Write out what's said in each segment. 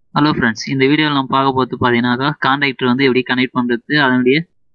hello friends இந்த வீடியோவில் நம்ம பார்க்க போகிறது பார்த்தீங்கன்னாக்கா கான்டாக்டர் வந்து எப்படி கனெக்ட் பண்ணுறது அதனுடைய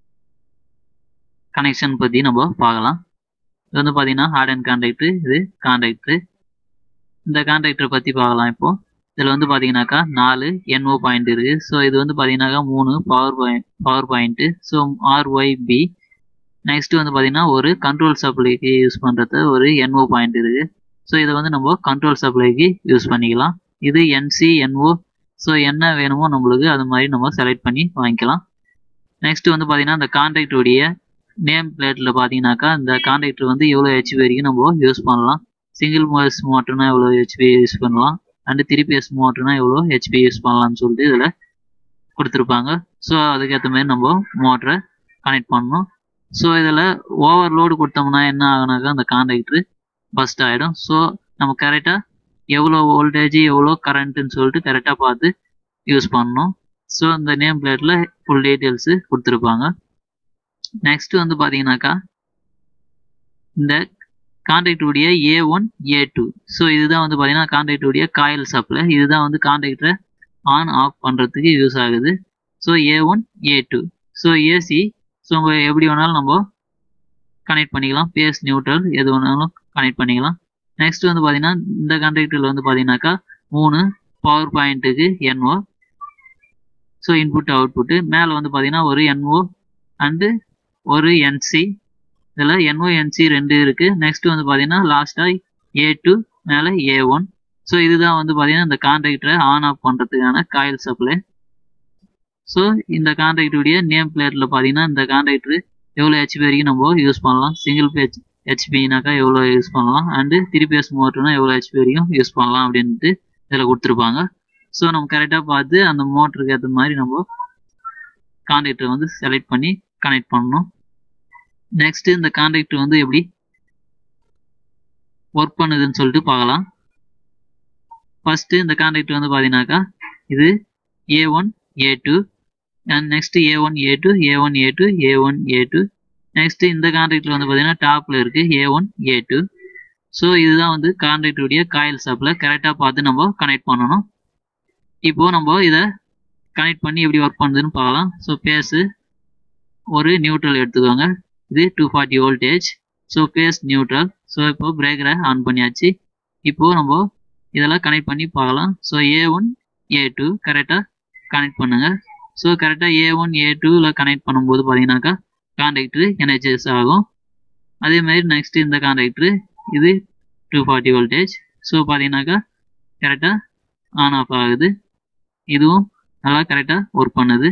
கனெக்ஷன் பற்றி நம்ம பார்க்கலாம் இது வந்து பார்த்தீங்கன்னா ஹார்ட் அண்ட் கான்டாக்டர் இது கான்டாக்டர் இந்த கான்டாக்டரை பற்றி பார்க்கலாம் இப்போது இதில் வந்து பார்த்தீங்கன்னாக்கா நாலு என்ஓ பாயிண்ட் இருக்குது ஸோ இது வந்து பார்த்தீங்கன்னாக்கா மூணு power point power point so RYB next வந்து பார்த்தீங்கன்னா ஒரு கண்ட்ரோல் சப்ளைக்கு யூஸ் பண்ணுறது ஒரு என்ஓ பாயிண்ட் இருக்குது ஸோ இதை வந்து நம்ம கண்ட்ரோல் சப்ளைக்கு யூஸ் பண்ணிக்கலாம் இது என்சி என்ஓ ஸோ என்ன வேணுமோ நம்மளுக்கு அது மாதிரி நம்ம செலக்ட் பண்ணி வாங்கிக்கலாம் நெக்ஸ்ட் வந்து பார்த்தீங்கன்னா இந்த கான்டாக்டுடைய நேம் பிளேட்டில் பார்த்தீங்கன்னாக்கா இந்த கான்டாக்டர் வந்து எவ்வளோ ஹெச்பி வரைக்கும் நம்ம யூஸ் பண்ணலாம் சிங்கிள் மோஸ் மோட்டர்னா எவ்வளோ ஹெச்பி யூஸ் பண்ணலாம் அண்டு த்ரீ பிஎஸ் மோட்டர்னா எவ்வளோ ஹெச்பி யூஸ் பண்ணலாம்னு சொல்லிட்டு இதில் கொடுத்துருப்பாங்க ஸோ அதுக்கேற்ற மாதிரி நம்ம மோட்டரை கனெக்ட் பண்ணணும் ஸோ இதில் ஓவர்லோடு கொடுத்தோம்னா என்ன ஆகுனாக்கா அந்த கான்டாக்டர் பஸ்ட் ஆகிடும் ஸோ நம்ம கரெக்டாக எவ்வளோ வோல்டேஜ் எவ்வளோ கரண்ட்டுன்னு சொல்லிட்டு கரெக்டாக பார்த்து யூஸ் பண்ணணும் ஸோ இந்த நேம் பிளேட்டில் ஃபுல் டீட்டெயில்ஸு கொடுத்துருப்பாங்க நெக்ஸ்ட் வந்து பார்த்தீங்கன்னாக்கா இந்த கான்டாக்டுடைய A one A two so இதுதான் வந்து பார்த்தீங்கன்னா கான்டாக்டுடைய காயில் சப்ளை இதுதான் வந்து கான்டாக்டரை ஆன் ஆஃப் பண்ணுறதுக்கு யூஸ் ஆகுது so A one A two so AC so எப்படி வேணாலும் நம்ம கனெக்ட் பண்ணிக்கலாம் பேஸ் நியூட்ரல் எது வேணாலும் கனெக்ட் பண்ணிக்கலாம் நெக்ஸ்ட் வந்து பார்த்தீங்கன்னா இந்த கான்டாக்டரில் வந்து பார்த்தீங்கன்னாக்கா மூணு பவர் பாயிண்ட்டுக்கு என்ஓ ஸோ இன்புட் அவுட்புட்டு மேலே வந்து பார்த்தீங்கன்னா ஒரு என்ஓ அண்டு ஒரு என்சி இதில் என்ஓ என்சி ரெண்டு இருக்குது நெக்ஸ்ட் வந்து பார்த்தீங்கன்னா லாஸ்ட்டாக ஏ டூ மேலே ஏ ஒன் ஸோ இதுதான் வந்து பார்த்தீங்கன்னா இந்த கான்டாக்டரை ஆன் ஆஃப் பண்ணுறதுக்கான காயில் சப்ளை ஸோ இந்த கான்டாக்டுடைய நேம் பிளேட்டில் பார்த்தீங்கன்னா இந்த கான்டாக்டர் எவ்வளோ ஹெச்பி வரைக்கும் நம்ம யூஸ் பண்ணலாம் சிங்கிள் பேஜ் ஹெச்பினாக்கா எவ்வளோ யூஸ் பண்ணலாம் அண்டு த்ரீ பேஸ் மோட்டர்னா எவ்வளோ ஹெச்பி வரைக்கும் யூஸ் பண்ணலாம் அப்படின்ட்டு இதில் கொடுத்துருப்பாங்க ஸோ நம்ம கரெக்டாக பார்த்து அந்த மோட்டருக்கு ஏற்ற மாதிரி நம்ம கான்டாக்டர் வந்து செலக்ட் பண்ணி கனெக்ட் பண்ணணும் நெக்ஸ்ட் இந்த கான்டாக்டர் வந்து எப்படி ஒர்க் பண்ணுதுன்னு சொல்லிட்டு பார்க்கலாம் ஃபஸ்ட்டு இந்த கான்டாக்டர் வந்து பார்த்தீங்கன்னாக்கா இது A one A two and next A one A two A one A two A one A two next இந்த கான்டாக்டில் வந்து பார்த்தீங்கன்னா டாப்பில் இருக்குது A one A two so இதுதான் வந்து கான்டாக்டுடைய காயில் சப்பில் கரெக்டாக பார்த்து நம்ம கனெக்ட் பண்ணணும் இப்போது நம்ம இதை கனெக்ட் பண்ணி எப்படி ஒர்க் பண்ணுதுன்னு பார்க்கலாம் ஸோ பேஸு ஒரு நியூட்ரல் எடுத்துக்கோங்க இது two forty voltage so phase neutral so இப்போ பிரேக்கரை ஆன் பண்ணியாச்சு இப்போது நம்ம இதெல்லாம் கனெக்ட் பண்ணி பார்க்கலாம் so A one A two கரெக்டாக கனெக்ட் பண்ணுங்கள் ஸோ கரெக்டாக ஏ ஒன் ஏ டூவில் கனெக்ட் பண்ணும்போது பார்த்தீங்கன்னாக்கா கான்டாக்டரு எனர்ஜைஸ் ஆகும் அதே மாதிரி நெக்ஸ்ட் இந்த கான்டாக்டரு இது டூ ஃபார்ட்டி வோல்டேஜ் ஸோ பார்த்தீங்கன்னாக்கா கரெக்டாக ஆன் ஆஃப் ஆகுது இதுவும் நல்லா கரெக்டாக ஒர்க் பண்ணுது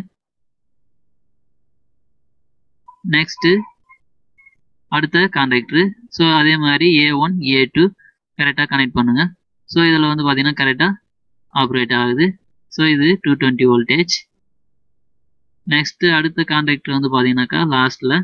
நெக்ஸ்ட்டு அடுத்த கான்டாக்டரு ஸோ அதே மாதிரி ஏ ஒன் ஏ டூ கரெக்டாக கனெக்ட் பண்ணுங்கள் ஸோ இதில் வந்து பார்த்தீங்கன்னா கரெக்டாக ஆப்ரேட் ஆகுது ஸோ இது டூ டுவெண்ட்டி வோல்டேஜ் நெக்ஸ்ட் அடுத்த கான்டாக்டர் வந்து பார்த்தீங்கன்னாக்கா லாஸ்ட்டில்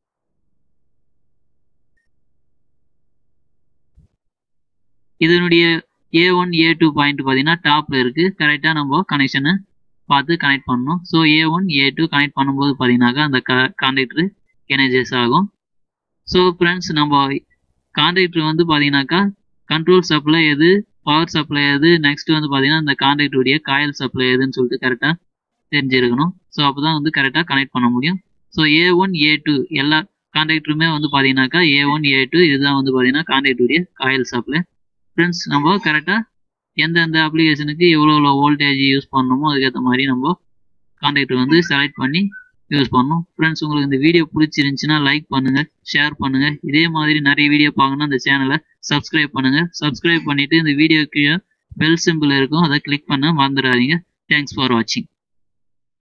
இதனுடைய A one A two point பார்த்தீங்கன்னா டாப்பில் இருக்குது கரெக்டாக நம்ம கனெக்ஷனை பார்த்து கனெக்ட் பண்ணணும் so A one A two connect பண்ணும்போது பார்த்தீங்கன்னாக்கா அந்த கா கான்டாக்டர் எனர்ஜைஸ் ஆகும் ஸோ ஃப்ரெண்ட்ஸ் நம்ம கான்டாக்டர் வந்து பார்த்தீங்கன்னாக்கா கண்ட்ரோல் சப்ளை எது பவர் சப்ளை எது நெக்ஸ்ட் வந்து பார்த்தீங்கன்னா இந்த கான்டாக்டுடைய காயில் சப்ளை எதுன்னு சொல்லிட்டு கரெக்டாக தெரிஞ்சிருக்கணும் ஸோ அப்போ தான் வந்து கரெக்டாக கனெக்ட் பண்ண முடியும் so A one A two எல்லா கான்டாக்டருமே வந்து பார்த்தீங்கன்னாக்கா ஏ ஒன் ஏ டூ இதுதான் வந்து பார்த்தீங்கன்னா கான்டாக்டுடைய காயில் சப்ளை ஃப்ரெண்ட்ஸ் நம்ம கரெக்டாக எந்தெந்த அப்ளிகேஷனுக்கு எவ்வளோ எவ்வளோ வோல்டேஜ் யூஸ் பண்ணணுமோ அதுக்கேற்ற மாதிரி நம்ம கான்டாக்டர் வந்து செலக்ட் பண்ணி யூஸ் பண்ணணும் ஃப்ரெண்ட்ஸ் உங்களுக்கு இந்த வீடியோ பிடிச்சிருந்துச்சுன்னா லைக் பண்ணுங்கள் ஷேர் பண்ணுங்கள் இதே மாதிரி நிறைய வீடியோ பார்க்கணுன்னா இந்த சேனலை சப்ஸ்கிரைப் பண்ணுங்கள் சப்ஸ்கிரைப் பண்ணிவிட்டு இந்த வீடியோ கீழே பெல் சிம்பிள் இருக்கும் அதை கிளிக் பண்ண மறந்துடாதீங்க தேங்க்ஸ் ஃபார் வாட்சிங்